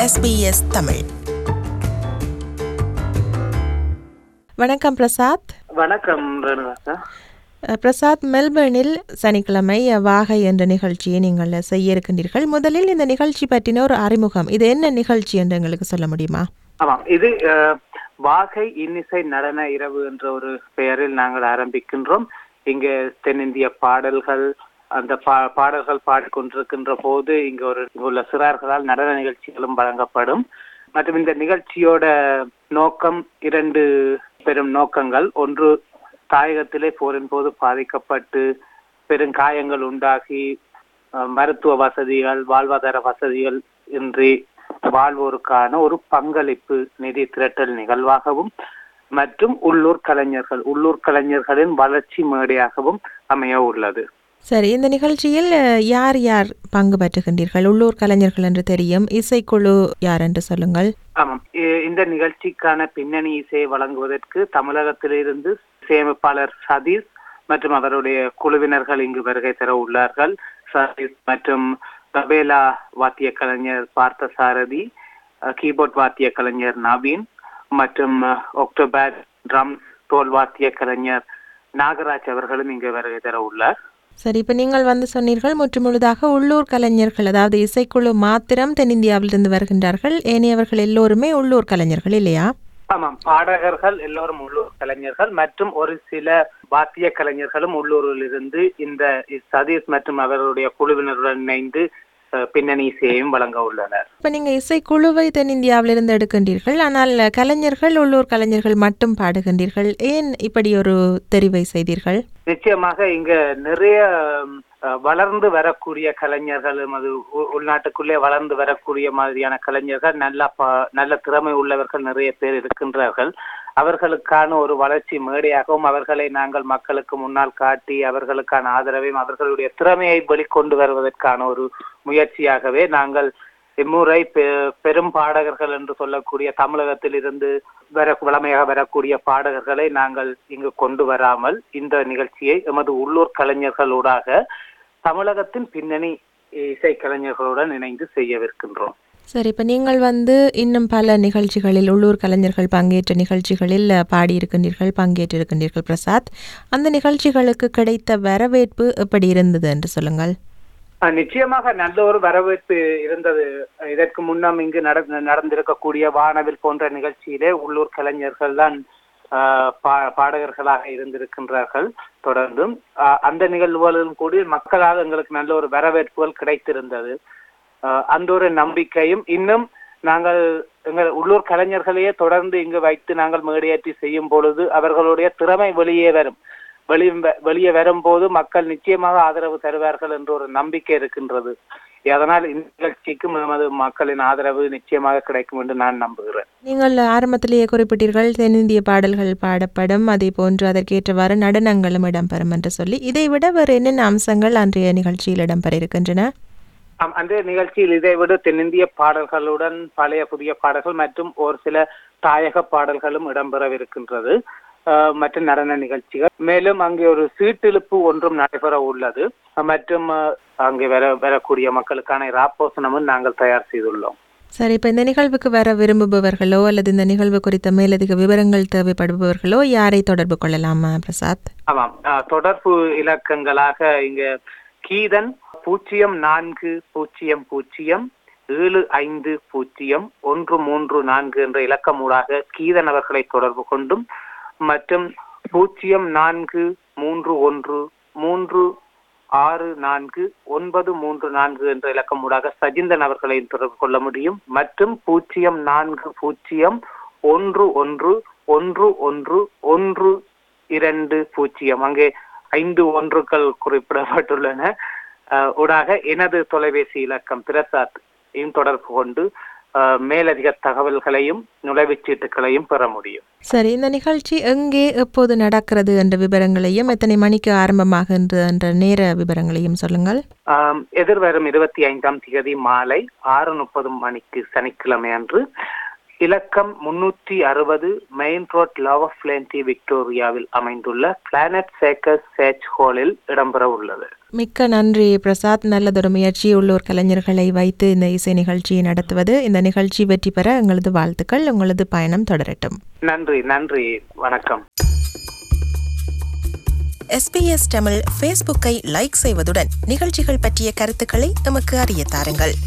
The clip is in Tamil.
SBS தமிழ் வணக்கம் பிரசாத் வணக்கம் ரேணுகாக்கா அஹ், பிரசாத் மெல்பர்னில் சனிக்கிழமை அஹ், வாகை என்ற நிகழ்ச்சியை நீங்கள் செய்ய இருக்கின்றீர்கள் முதலில் இந்த நிகழ்ச்சி பற்றின ஒரு அறிமுகம் இது என்ன நிகழ்ச்சி என்று எங்களுக்கு சொல்ல முடியுமா ஆமாம் இது அஹ், வாகை இன்னிசை நடன இரவு என்ற ஒரு பெயரில் நாங்கள் ஆரம்பிக்கின்றோம் இங்கே தென்னிந்திய பாடல்கள் அந்த பா பாடல்கள் பாடிக்கொண்டிருக்கின்ற போது இங்க ஒரு இங்கு உள்ள சிறார்களால் நடன நிகழ்ச்சிகளும் வழங்கப்படும் மற்றும் இந்த நிகழ்ச்சியோட நோக்கம் இரண்டு பெரும் நோக்கங்கள் ஒன்று தாயகத்திலே போரின் போது பாதிக்கப்பட்டு பெருங்காயங்கள் உண்டாகி அஹ், மருத்துவ வசதிகள் வாழ்வாதார வசதிகள் இன்றி வாழ்வோருக்கான ஒரு பங்களிப்பு நிதி திரட்டல் நிகழ்வாகவும் மற்றும் உள்ளூர் கலைஞர்கள் உள்ளூர் கலைஞர்களின் வளர்ச்சி மேடையாகவும் அமைய உள்ளது சரி இந்த நிகழ்ச்சியில் அஹ், யார் யார் பங்கு பெற்றுகின்றீர்கள் உள்ளூர் கலைஞர்கள் என்று தெரியும் இசைக்குழு யார் என்று சொல்லுங்கள் ஆமாம் இ- இந்த நிகழ்ச்சிக்கான பின்னணி இசையை வழங்குவதற்கு தமிழகத்திலிருந்து சேமிப்பாளர் சதீஷ் மற்றும் அவருடைய குழுவினர்கள் இங்கு வருகை தர உள்ளார்கள் சதீஷ் மற்றும் தபேலா வாத்திய கலைஞர் பார்த்தசாரதி அஹ், கீபோர்ட் வாத்திய கலைஞர் நவீன் மற்றும் அஹ், ஒக்டோபர் ட்ரம் தோல் வாத்திய கலைஞர் நாகராஜ் அவர்களும் இங்கு வருகை தர உள்ளார் சரி இப்போ நீங்கள் வந்து சொன்னீர்கள் முற்றுமுழுதாக உள்ளூர் கலைஞர்கள் அதாவது இசைக்குழு மாத்திரம் தென்னிந்தியாவிலிருந்து வருகின்றார்கள் ஏனையவர்கள் எல்லோருமே உள்ளூர் கலைஞர்கள் இல்லையா ஆமாம் பாடகர்கள் எல்லோரும் உள்ளூர் கலைஞர்கள் மற்றும் ஒரு சில வாத்திய கலைஞர்களும் உள்ளூரில் இருந்து இந்த சதீஷ் மற்றும் அவர்களுடைய குழுவினருடன் இணைந்து அஹ், பின்னணி இசையையும் வழங்க உள்ளனர் இப்போ நீங்கள் இசைக்குழுவை தென்னிந்தியாவிலிருந்து எடுக்கின்றீர்கள் ஆனால் கலைஞர்கள் உள்ளூர் கலைஞர்கள் மட்டும் பாடுகின்றீர்கள் ஏன் இப்படி ஒரு தெரிவை செய்தீர்கள் நிச்சயமாக இங்க நிறைய அஹ், வளர்ந்து வரக்கூடிய கலைஞர்களும் அது உ- உள்நாட்டுக்குள்ளே வளர்ந்து வரக்கூடிய மாதிரியான கலைஞர்கள் நல்ல ப- நல்ல திறமை உள்ளவர்கள் நிறைய பேர் இருக்கின்றார்கள் அவர்களுக்கான ஒரு வளர்ச்சி மேடையாகவும் அவர்களை நாங்கள் மக்களுக்கு முன்னால் காட்டி அவர்களுக்கான ஆதரவையும் அவர்களுடைய திறமையை வெளிக்கொண்டு வருவதற்கான ஒரு முயற்சியாகவே நாங்கள் இம்முறை பெ- பெரும் பாடகர்கள் என்று சொல்லக்கூடிய தமிழகத்தில் இருந்து வர வளமையாக வரக்கூடிய பாடகர்களை நாங்கள் இங்கு கொண்டு வராமல் இந்த நிகழ்ச்சியை எமது உள்ளூர் கலைஞர்களூடாக தமிழகத்தின் பின்னணி இசை கலைஞர்களுடன் இணைந்து செய்யவிருக்கின்றோம் சரி இப்போ நீங்கள் வந்து இன்னும் பல நிகழ்ச்சிகளில் உள்ளூர் கலைஞர்கள் பங்கேற்ற நிகழ்ச்சிகளில் அஹ், பாடியிருக்கின்றீர்கள் பங்கேற்றிருக்கின்றீர்கள் பிரசாத் அந்த நிகழ்ச்சிகளுக்கு கிடைத்த வரவேற்பு எப்படி இருந்தது என்று சொல்லுங்கள் அஹ் நிச்சயமாக நல்ல ஒரு வரவேற்பு இருந்தது இதற்கு முன்னம் இங்கு நட- நடந்திருக்கக்கூடிய வானவில் போன்ற நிகழ்ச்சியிலே உள்ளூர் கலைஞர்கள் தான் ஆஹ், பா- பாடகர்களாக இருந்திருக்கின்றார்கள் தொடர்ந்தும் ஆஹ், அந்த நிகழ்வுகளிலும் கூட மக்களால் எங்களுக்கு நல்ல ஒரு வரவேற்புகள் கிடைத்திருந்தது ஆஹ், அந்த ஒரு நம்பிக்கையும் இன்னும் நாங்கள் எங்கள் உள்ளூர் கலைஞர்களையே தொடர்ந்து இங்கு வைத்து நாங்கள் மேடையேற்றி செய்யும் பொழுது அவர்களுடைய திறமை வெளியே வரும் வெளி வெளியே வரும்போது மக்கள் நிச்சயமாக ஆதரவு தருவார்கள் என்ற ஒரு நம்பிக்கை இருக்கின்றது அதனால் இந்த நிகழ்ச்சிக்கும் நமது மக்களின் ஆதரவு நிச்சயமாக கிடைக்கும் என்று நான் நம்புகிறேன் நீங்கள் ஆரம்பத்திலேயே குறிப்பிட்டீர்கள் தென்னிந்திய பாடல்கள் பாடப்படும் அதே போன்று அதற்கேற்றவாறு நடனங்களும் இடம்பெறும் என்று சொல்லி இதை விட வேறு என்னென்ன அம்சங்கள் அன்றைய நிகழ்ச்சியில் இடம்பெற இருக்கின்றன ஆம், அந்த நிகழ்ச்சியில் இதை விட தென்னிந்திய பாடல்களுடன் பழைய புதிய பாடல்கள் மற்றும் ஒரு சில தாயக பாடல்களும் இடம்பெறவிருக்கின்றது ஆஹ், மற்றும் நடன நிகழ்ச்சிகள் மேலும் அங்கே ஒரு சீட்டிழுப்பு ஒன்றும் நடைபெற உள்ளது மற்றும் ஆஹ், அங்கே வர வரக்கூடிய மக்களுக்கான ராப்போசனமும் நாங்கள் தயார் செய்துள்ளோம் சரி இப்போ இந்த நிகழ்வுக்கு வர விரும்புபவர்களோ அல்லது இந்த நிகழ்வு குறித்த மேலதிக விவரங்கள் தேவைப்படுபவர்களோ யாரை தொடர்பு கொள்ளலாமா பிரசாத் ஆமாம் ஆஹ், தொடர்பு இலக்கங்களாக இங்க கீதன் பூஜ்ஜியம் நான்கு பூஜ்ஜியம் பூஜ்ஜியம் ஏழு ஐந்து பூஜ்ஜியம் ஒன்று மூன்று நான்கு என்ற இலக்கமூடாக கீதன் அவர்களை தொடர்பு கொண்டும் மற்றும் பூஜ்ஜியம் நான்கு மூன்று ஒன்று மூன்று ஆறு நான்கு ஒன்பது மூன்று நான்கு என்ற இலக்கமூடாக சஜிந்தன் அவர்களை தொடர்பு கொள்ள முடியும் மற்றும் பூஜ்ஜியம் நான்கு பூஜ்ஜியம் ஒன்று ஒன்று ஒன்று ஒன்று ஒன்று இரண்டு பூஜ்ஜியம் அங்கே ஐந்து ஒன்றுகள் குறிப்பிடப்பட்டுள்ளன அஹ், ஊடாக எனது தொலைபேசி இலக்கம் பிரசாத் இன் தொடர்பு கொண்டு அஹ், மேலதிக தகவல்களையும் நுழைவுச் சீட்டுகளையும் பெற முடியும் சரி இந்த நிகழ்ச்சி எங்கே எப்போது நடக்கிறது என்ற விவரங்களையும் எத்தனை மணிக்கு ஆரம்பமாகின்ற என்ற நேர விவரங்களையும் சொல்லுங்கள் ஆம், எதிர்வரும் இருபத்தி ஐந்தாம் தேதி மாலை ஆறு முப்பது மணிக்கு சனிக்கிழமை அன்று இலக்கம் முன்னூற்றி அறுபது main road lower Plenty விக்டோரியாவில் அமைந்துள்ள பிளானட் சேக்கர்ஸ் சேச் ஹாலில் இடம்பெற உள்ளது மிக்க நன்றி பிரசாத் நல்லதொரு முயற்சி உள்ளூர் கலைஞர்களை வைத்து இந்த இசை நிகழ்ச்சியை நடத்துவது இந்த நிகழ்ச்சி வெற்றி பெற எங்களது வாழ்த்துக்கள் உங்களது பயணம் தொடரட்டும் நன்றி நன்றி வணக்கம் எஸ்பிஎஸ் தமிழ் ஃபேஸ்புக்கை லைக் செய்வதுடன் நிகழ்ச்சிகள் பற்றிய கருத்துக்களை எமக்கு அறிய தாருங்கள்